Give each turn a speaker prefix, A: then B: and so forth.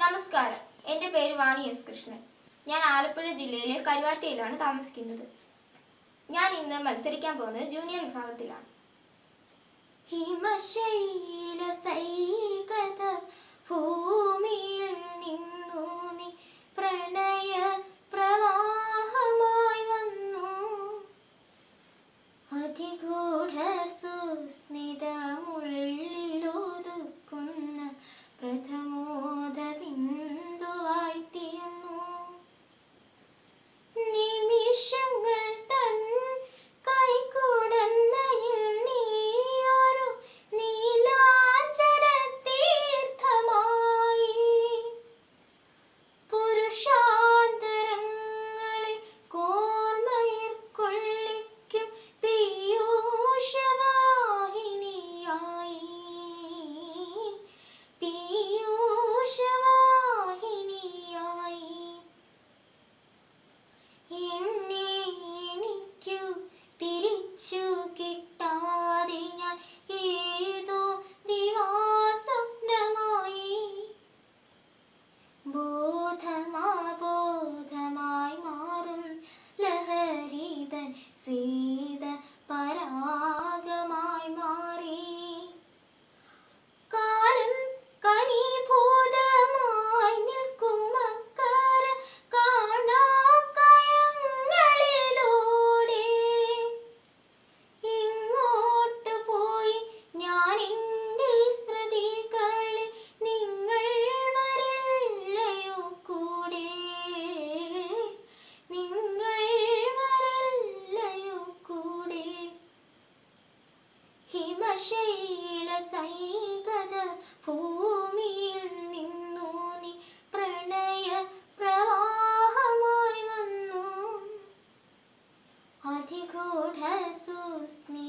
A: നമസ്കാരം എൻ്റെ പേര് വാണി എസ് കൃഷ്ണൻ ഞാൻ ആലപ്പുഴ ജില്ലയിലെ കരുവാറ്റയിലാണ് താമസിക്കുന്നത് ഞാൻ ഇന്ന് മത്സരിക്കാൻ പോകുന്നത് ജൂനിയർ വിഭാഗത്തിലാണ് ഹിമശൈല സൈകത ഭൂമിയിൽ നിന്നു നീ പ്രണയ പ്രവാഹമായി വന്നു അതിഗൂഢ സുസ്മിതമുള്ളിലൊതുക്കുന്ന പ്രഥമോദ ബിന്ദുവായി തീർന്നു നിമിഷങ്ങൾ തൻ കൈക്കുടന്നയിൽ നീയൊരു നീലാഞ്ചന തീർത്ഥമായി പുരുഷാന്തരങ്ങളെ കോർമയിൽ കൊള്ളിക്കും പീയൂഷവാഹിനിയായി പീയൂഷവാഹിനിയായി എന്നെ എനിക്കു തിരിച്ചു കിട്ടാതെ ഞാൻ ഏതോ ദിവാസ്വപ്നമായി ബോധമാബോധമായി മാറും ലഹരിതൻ സ്വീത പരാഗമായി മാറി കാലം കനിഭൂതമായി നിൽക്കുമക്കര കാണാക്കയങ്ങളിലൂടെ ഇങ്ങോട്ട് പോയി ഞാൻ എൻ്റെ സ്മൃതികളെ നിങ്ങൾ വരില്ലയോ കൂടെ നിങ്ങൾ വരില്ലയോ കൂടെ ഹിമശൈല സൈകത ഭൂമിയിൽ നിന്നു നീ പ്രണയ പ്രവാഹമായി വന്നു അതിഗൂഢ സുസ്മി